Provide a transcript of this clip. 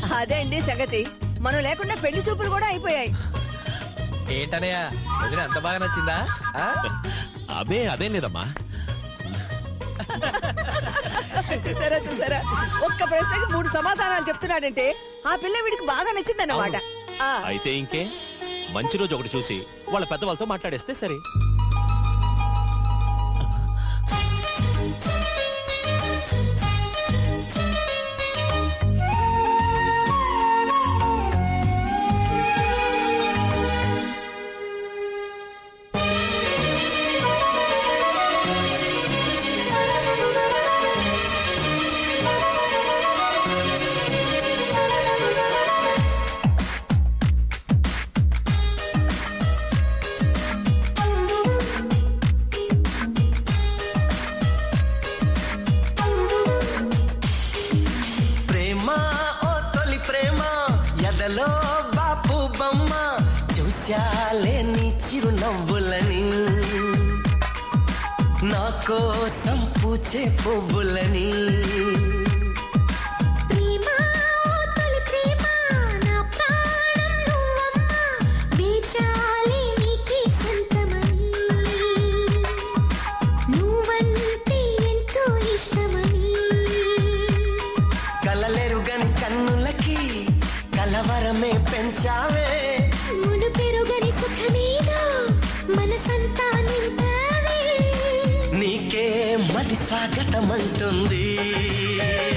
అదే అండి సంగతి మనం లేకుండా పెళ్లి చూపులు కూడా అయిపోయాయి ఏంటనయ్య వదిన అంత బాగా నచ్చిందా ఆ? అబే అదేం లేదమ్మా చూసారా చూసారా ఒక్క ప్రశ్నకి మూడు సమాధానాలు చెప్తున్నాడంటే ఆ పిల్ల వీడికి బాగా నచ్చిందన్నమాట ఆ, అయితే ఇంకే మంచి రోజు ఒకటి చూసి వాళ్ళ పెద్దవాళ్ళతో మాట్లాడేస్తే సరే ప్రేమ ఓ తొలి ప్రేమ ఎదలో బాపు బొమ్మ చూశాలే నీ చిరునవ్వులని నా కోసం పూచే పువ్వులని ప్రేమ ఓ తొలి ప్రేమ నా ప్రాణం నువ్వమ్మ వేచాలి నీకే సొంతమని నువ్వంటే ఎంతో ఇష్టమని కలలెరుగని కన్నులకి కలవరమే పెంచావే మును పెరుగని సుఖమేదో మనసంతా నింపావే నీకే మది స్వాగతం అంటుంది